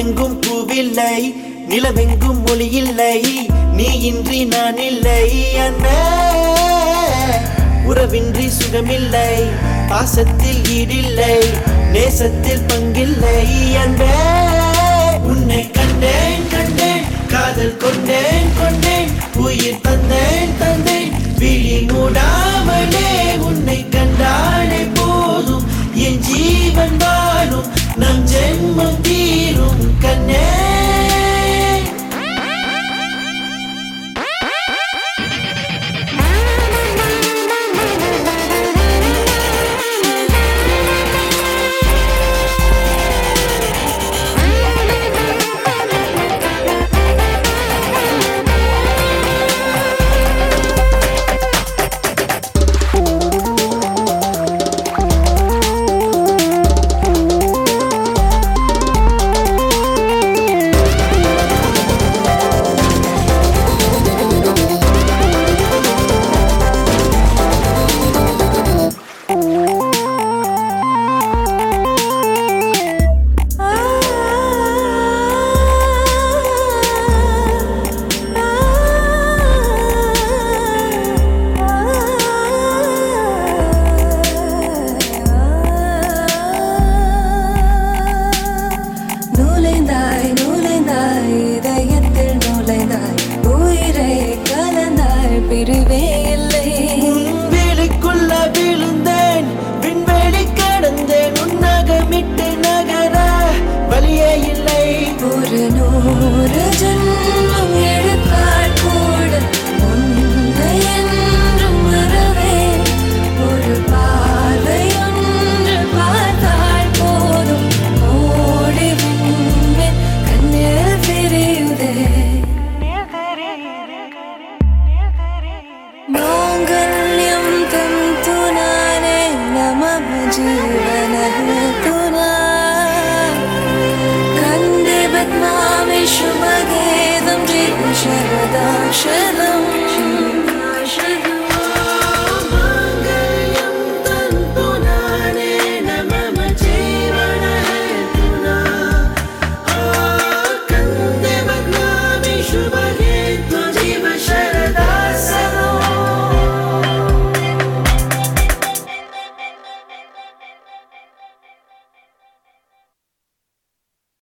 பூவெங்கும் பூவில்லை நிலவெங்கும் மொழி இல்லை நீ இன்றி நான் இல்லை அன்பே உறவின்றி சுகமில்லை பாசத்தில் ஈடில்லை நேசத்தில் பங்கில்லை அன்பே உன்னை கண்டேன் கண்டேன் காதல் கொண்டேன் கொண்டேன் உயிர் தந்தேன் தந்தேன் விழி மூடாமலே உன்னை கண்டாலே போதும் என் ஜீவன் வாழும் நம் ஜென்மம் தீரும் கண்ணே நுழைந்தாய் நுழைந்தாய் இதயத்தில் நுழைந்தாய் உயிரை கலந்தாய் பிரிவே இல்லை வேலைக்குள்ள விழுந்தேன் விண்வெளி கடந்தேன் உன்னகமிட்டு நகர வழியே இல்லை ஒரு நூறு ஜென்ம